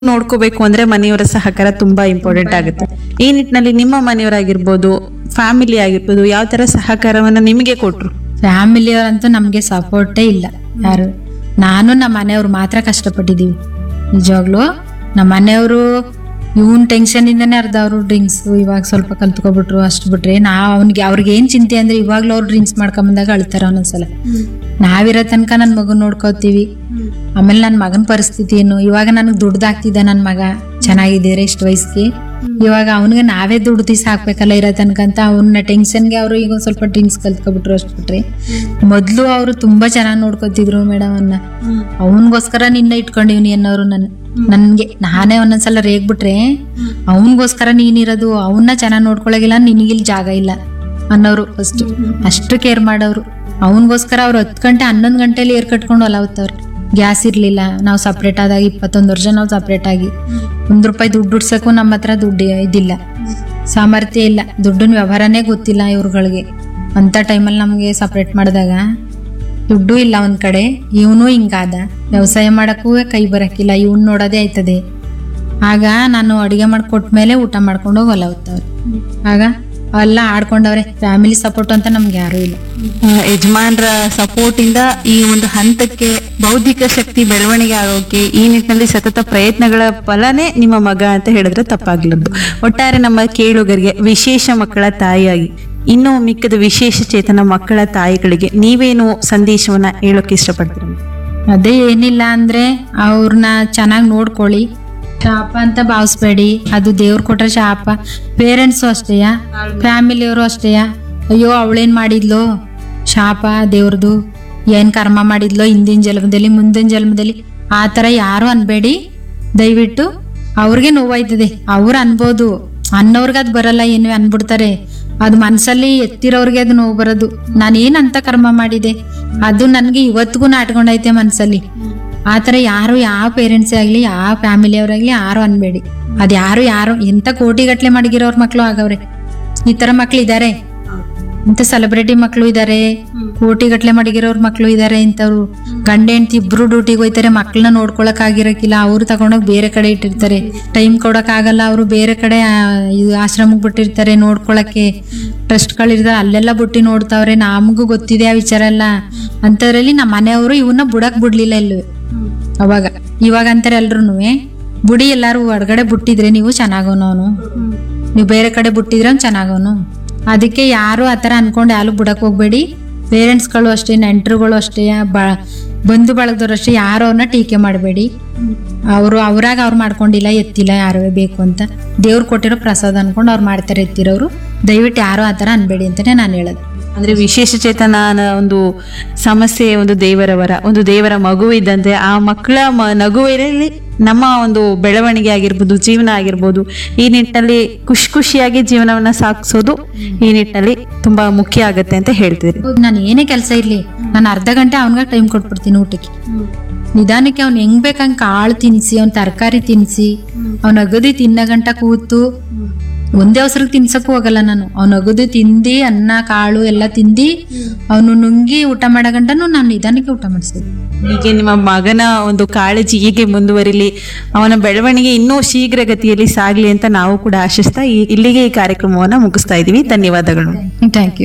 ನೋಡ್ಕೋಬೇಕು ಅಂದ್ರೆ ಮನೆಯವರ ಸಹಕಾರ ತುಂಬಾ ಇಂಪಾರ್ಟೆಂಟ್ ಆಗುತ್ತೆ ಈ ನಿಟ್ಟಿನಲ್ಲಿ ನಿಮ್ಮ ಮನೆಯವರಾಗಿರ್ಬೋದು ಫ್ಯಾಮಿಲಿ ಆಗಿರ್ಬೋದು ಯಾವ ತರ ಸಹಕಾರವನ್ನ ನಿಮಗೆ ಕೊಟ್ರು ಫ್ಯಾಮಿಲಿಯವರಂತೂ ನಮಗೆ ಸಪೋರ್ಟೇ ಇಲ್ಲ ಯಾರು ನಾನು ನಮ್ಮ ಮನೆಯವ್ರು ಮಾತ್ರ ಕಷ್ಟಪಟ್ಟಿದ್ದೀವಿ ನಿಜವಾಗ್ಲೂ ನಮ್ಮ ಮನೆಯವರು ಇವನ್ ಟೆನ್ಷನ್ ಇಂದನೇ ಅರ್ಧ ಅವರು ಡ್ರಿಂಕ್ಸ್ ಇವಾಗ ಸ್ವಲ್ಪ ಕಲ್ತ್ಕೊಬಿಟ್ರು ಅಷ್ಟು ಬಿಟ್ರೆ ನಾ ಅವ್ನಿಗೆ ಅವ್ರಿಗೆ ಏನ್ ಚಿಂತೆ ಅಂದ್ರೆ ಇವಾಗ್ಲೂ ಅವ್ರು ಡ್ರಿಂಕ್ಸ್ ಮಾಡ್ಕೊಂಬಂದಾಗ ಅಳ್ತಾರ ಒಂದೊಂದ್ಸಲ ನಾವಿರೋ ತನಕ ನನ್ನ ಮಗನ್ ನೋಡ್ಕೋತೀವಿ ಆಮೇಲೆ ನನ್ನ ಮಗನ ಪರಿಸ್ಥಿತಿ ಏನು ಇವಾಗ ನನಗೆ ದುಡ್ದಾಗ್ತಿದ್ದ ನನ್ನ ಮಗ ಚೆನ್ನಾಗಿದ್ದೀರಾ ಇಷ್ಟು ವಯಸ್ಸಿಗೆ ಇವಾಗ ಅವನಿಗೆ ನಾವೇ ದುಡ್ಡು ತೀಸ್ ಹಾಕ್ಬೇಕಲ್ಲ ಇರೋ ತನಕ ಅಂತ ಅವನ್ನ ಟೆನ್ಷನ್ಗೆ ಅವರು ಈಗ ಒಂದ್ ಸ್ವಲ್ಪ ಡ್ರಿಂಕ್ಸ್ ಕಲ್ತ್ಕೊಬಿಟ್ರು ಅಷ್ಟು ಬಿಟ್ರೆ ಮೊದಲು ಅವರು ತುಂಬಾ ಚೆನ್ನಾಗಿ ನೋಡ್ಕೋತಿದ್ರು ಮೇಡಮ್ ಅನ್ನ ಅವನಿಗೋಸ್ಕರ ನಿನ್ನ ಇಟ್ಕೊಂಡಿವ್ನಿ ಅನ್ನೋರು ನನ್ನ ನನ್ಗೆ ನಾನೇ ಒಂದೊಂದ್ಸಲ ರೇಗ್ಬಿಟ್ರೆ ಅವನಿಗೋಸ್ಕರ ನೀನಿರೋದು ಅವನ್ನ ಚೆನ್ನಾಗಿ ನೋಡ್ಕೊಳಗಿಲ್ಲ ನಿನಗಿಲ್ ಜಾಗ ಇಲ್ಲ ಅನ್ನೋರು ಫಸ್ಟ್ ಅಷ್ಟು ಕೇರ್ ಮಾಡೋರು ಅವನಿಗೋಸ್ಕರ ಅವ್ರು ಹತ್ತು ಗಂಟೆ ಹನ್ನೊಂದು ಗಂಟೆಲಿ ಏರ್ ಕಟ್ಕೊಂಡು ಹೊಲ ಹೊತ್ತವ್ರು ಗ್ಯಾಸ್ ಇರ್ಲಿಲ್ಲ ನಾವು ಸಪ್ರೇಟ್ ಆದಾಗ ಇಪ್ಪತ್ತೊಂದು ವರ್ಷ ನಾವು ಸಪ್ರೇಟ್ ಆಗಿ ಒಂದ್ ರೂಪಾಯಿ ದುಡ್ಡು ಉಡ್ಸಕ್ಕೂ ನಮ್ಮ ಹತ್ರ ದುಡ್ಡು ಇದಿಲ್ಲ ಸಾಮರ್ಥ್ಯ ಇಲ್ಲ ದುಡ್ಡಿನ ವ್ಯವಹಾರನೇ ಗೊತ್ತಿಲ್ಲ ಇವ್ರುಗಳಿಗೆ ಅಂತ ಟೈಮಲ್ಲಿ ನಮಗೆ ಸಪ್ರೇಟ್ ಮಾಡಿದಾಗ ದುಡ್ಡು ಇಲ್ಲ ಒಂದ್ ಕಡೆ ಇವನು ಹಿಂಗಾದ ವ್ಯವಸಾಯ ಮಾಡಕ್ಕೂ ಕೈ ಬರಕ್ಕಿಲ್ಲ ಇವನ್ ನೋಡೋದೇ ಆಯ್ತದೆ ಆಗ ನಾನು ಅಡಿಗೆ ಮಾಡ್ಕೊಟ್ಮೇಲೆ ಊಟ ಮಾಡ್ಕೊಂಡು ಹೋಗಿ ಹೊಲ ಹೊತ್ತವ್ರೆ ಆಗ ಎಲ್ಲ ಆಡ್ಕೊಂಡವ್ರೆ ಫ್ಯಾಮಿಲಿ ಸಪೋರ್ಟ್ ಅಂತ ನಮ್ಗೆ ಯಾರು ಇಲ್ಲ ಆ, ಯಜಮಾನ್ರ ಸಪೋರ್ಟ್ ಇಂದ ಈ ಒಂದು ಹಂತಕ್ಕೆ ಬೌದ್ಧಿಕ ಶಕ್ತಿ ಬೆಳವಣಿಗೆ ಆಗೋಕೆ ಈ ನಿಟ್ಟಿನಲ್ಲಿ ಸತತ ಪ್ರಯತ್ನಗಳ ಫಲನೇ ನಿಮ್ಮ ಮಗ ಅಂತ ಹೇಳಿದ್ರೆ ತಪ್ಪಾಗ್ಲದ್ದು ಒಟ್ಟಾರೆ ನಮ್ಮ ಕೇಳುಗರಿಗೆ ವಿಶೇಷ ಮಕ್ಕಳ ತಾಯಿಯಾಗಿ ಇನ್ನು ಮಿಕ್ಕದ ವಿಶೇಷ ಚೇತನ ಮಕ್ಕಳ ತಾಯಿಗಳಿಗೆ ನೀವೇನು ಸಂದೇಶವನ್ನ ಹೇಳೋಕೆ ಇಷ್ಟಪಡ್ತೀರ ಅದೇ ಏನಿಲ್ಲ ಅಂದ್ರೆ ಅವ್ರನ್ನ ಚೆನ್ನಾಗಿ ನೋಡ್ಕೊಳ್ಳಿ ಶಾಪ ಅಂತ ಭಾವಿಸ್ಬೇಡಿ ಅದು ದೇವ್ರು ಕೊಟ್ಟ ಶಾಪ ಪೇರೆಂಟ್ಸು ಅಷ್ಟೇಯ ಫ್ಯಾಮಿಲಿಯವರು ಅಷ್ಟೇಯ ಅಯ್ಯೋ ಅವಳೇನ್ ಮಾಡಿದ್ಲು ಶಾಪ ದೇವ್ರದು ಏನ್ ಕರ್ಮ ಮಾಡಿದ್ಲೋ ಹಿಂದಿನ ಜನ್ಮದಲ್ಲಿ ಮುಂದಿನ ಜನ್ಮದಲ್ಲಿ ಆ ಥರ ಯಾರು ಅನ್ಬೇಡಿ ದಯವಿಟ್ಟು ಅವ್ರಿಗೆ ನೋವಾಯ್ತದೆ ಅವ್ರು ಅನ್ಬೋದು ಅನ್ನೋರ್ಗೆ ಅದು ಬರಲ್ಲ ಏನು ಅನ್ಬಿಡ್ತಾರೆ ಅದು ಮನ್ಸಲ್ಲಿ ಎತ್ತಿರೋರ್ಗೆ ಅದು ನೋವು ಬರೋದು ನಾನೇನ್ ಅಂತ ಕರ್ಮ ಮಾಡಿದೆ ಅದು ನನ್ಗೆ ಇವತ್ತಿಗೂ ನಾಟ್ಕೊಂಡೈತೆ ಮನ್ಸಲ್ಲಿ ಆ ಥರ ಯಾರು ಯಾವ ಪೇರೆಂಟ್ಸೇ ಆಗ್ಲಿ ಯಾವ ಫ್ಯಾಮಿಲಿ ಅವರಾಗ್ಲಿ ಯಾರು ಅನ್ಬೇಡಿ ಅದ್ ಯಾರು ಯಾರು ಎಂತ ಕೋಟಿಗಟ್ಲೆ ಮಡಗಿರೋರ್ ಮಕ್ಳು ಆಗವ್ರೆ ಈ ತರ ಮಕ್ಳು ಇದಾರೆ ಇಂಥ ಸೆಲೆಬ್ರಿಟಿ ಮಕ್ಳು ಇದಾರೆ ಕೋಟಿಗಟ್ಲೆ ಮಡಗಿರೋರ್ ಮಕ್ಳು ಇದಾರೆ ಇಂಥವ್ರು ಗಂಡ ಹೆಂಡ್ತಿ ಇಬ್ರು ಡ್ಯೂಟಿಗೆ ಹೋಯ್ತಾರೆ ಮಕ್ಳನ್ನ ನೋಡ್ಕೊಳಕ್ ಆಗಿರಕ್ಕಿಲ್ಲ ಅವ್ರು ತಗೊಂಡೋಗಿ ಬೇರೆ ಕಡೆ ಇಟ್ಟಿರ್ತಾರೆ ಟೈಮ್ ಕೊಡಕ್ ಆಗಲ್ಲ ಅವರು ಬೇರೆ ಕಡೆ ಆ, ಇದು ಆಶ್ರಮಕ್ಕೆ ಬಿಟ್ಟಿರ್ತಾರೆ ನೋಡ್ಕೊಳಕ್ಕೆ ಟ್ರಸ್ಟ್ಗಳಿರ್ತಾರೆ ಅಲ್ಲೆಲ್ಲ ಬಿಟ್ಟು ನೋಡ್ತಾವ್ರೆ ನಮಗೂ ಗೊತ್ತಿದೆ ಆ ವಿಚಾರ ಎಲ್ಲ ಅಂಥದ್ರಲ್ಲಿ ನಮ್ಮ ಮನೆಯವರು ಇವನ್ನ ಬುಡಕ್ ಬಿಡ್ಲಿಲ್ಲ ಎಲ್ಲೂ ಅವಾಗ ಇವಾಗ ಅಂತಾರೆ ಎಲ್ರು ಬುಡಿ ಎಲ್ಲಾರು ಹೊರಗಡೆ ಬಿಟ್ಟಿದ್ರೆ ನೀವು ಚೆನ್ನಾಗವನು ಅವನು ನೀವು ಬೇರೆ ಕಡೆ ಬಿಟ್ಟಿದ್ರೆ ಅವ್ನು ಚೆನ್ನಾಗವನು ಅದಕ್ಕೆ ಯಾರು ಆ ಥರ ಅನ್ಕೊಂಡು ಯಾರು ಬಿಡಕ್ ಹೋಗ್ಬೇಡಿ ಪೇರೆಂಟ್ಸ್ಗಳು ಅಷ್ಟೇ ನೆಂಟರುಗಳು ಅಷ್ಟೇ ಬ ಬಂಧು ಬಳಗದವ್ರು ಅಷ್ಟೇ ಯಾರು ಅವ್ರನ್ನ ಟೀಕೆ ಮಾಡಬೇಡಿ ಅವರು ಅವ್ರಾಗ ಅವ್ರು ಮಾಡ್ಕೊಂಡಿಲ್ಲ ಎತ್ತಿಲ್ಲ ಯಾರು ಬೇಕು ಅಂತ ದೇವ್ರು ಕೊಟ್ಟಿರೋ ಪ್ರಸಾದ ಅನ್ಕೊಂಡು ಅವ್ರು ಮಾಡ್ತಾರೆ ಎತ್ತಿರೋರು ದಯವಿಟ್ಟು ಯಾರು ಆ ಥರ ಅನ್ಬೇಡಿ ಅಂತಾನೆ ನಾನು ಹೇಳೋದು ಅಂದ್ರೆ ವಿಶೇಷ ಚೇತನ ಒಂದು ಸಮಸ್ಯೆ ಒಂದು ದೇವರವರ ಒಂದು ದೇವರ ಮಗು ಇದ್ದಂತೆ ಆ ಮಕ್ಕಳ ಮ- ನಗುವಿನಲ್ಲಿ ನಮ್ಮ ಒಂದು ಬೆಳವಣಿಗೆ ಆಗಿರ್ಬೋದು ಜೀವನ ಆಗಿರ್ಬೋದು ಈ ನಿಟ್ಟಿನಲ್ಲಿ ಖುಷಿ ಖುಷಿಯಾಗಿ ಜೀವನವನ್ನ ಸಾಗಿಸೋದು ಈ ನಿಟ್ಟಿನಲ್ಲಿ ತುಂಬಾ ಮುಖ್ಯ ಆಗತ್ತೆ ಅಂತ ಹೇಳ್ತಿದ್ರಿ ಹೌದು ನಾನು ಏನೇ ಕೆಲಸ ಇರ್ಲಿ ನಾನು ಅರ್ಧ ಗಂಟೆ ಅವನಿಗೆ ಟೈಮ್ ಕೊಟ್ಬಿಡ್ತೀನಿ ಊಟಕ್ಕೆ ನಿಧಾನಕ್ಕೆ ಅವ್ನು ಹೆಂಗ್ ಬೇಕಂಗ್ ಕಾಳು ತಿನ್ಸಿ ಅವ್ನ ತರಕಾರಿ ತಿನ್ಸಿ ಅವ್ನ ಅಗದಿ ತಿನ್ನ ಗಂಟ ಕೂತು ಒಂದೇ ಅವಸರಕ್ಕೆ ತಿನ್ಸಕ್ಕೂ ಹೋಗಲ್ಲ ನಾನು ಅವ್ನ ಅಗದು ತಿಂದಿ ಅನ್ನ ಕಾಳು ಎಲ್ಲ ತಿಂದಿ ಅವನು ನುಂಗಿ ಊಟ ಮಾಡೋ ಗಂಟನು ನಾನು ನಿಧಾನಕ್ಕೆ ಊಟ ಮಾಡಿಸ್ತೀನಿ ಹೀಗೆ ನಿಮ್ಮ ಮಗನ ಒಂದು ಕಾಳಜಿ ಹೀಗೆ ಮುಂದುವರಿಲಿ ಅವನ ಬೆಳವಣಿಗೆ ಇನ್ನೂ ಶೀಘ್ರಗತಿಯಲ್ಲಿ ಸಾಗ್ಲಿ ಅಂತ ನಾವು ಕೂಡ ಆಶಿಸ್ತಾ ಈ- ಇಲ್ಲಿಗೆ ಈ ಕಾರ್ಯಕ್ರಮವನ್ನ ಮುಗಿಸ್ತಾ ಇದೀವಿ ಧನ್ಯವಾದಗಳು ಥ್ಯಾಂಕ್ ಯು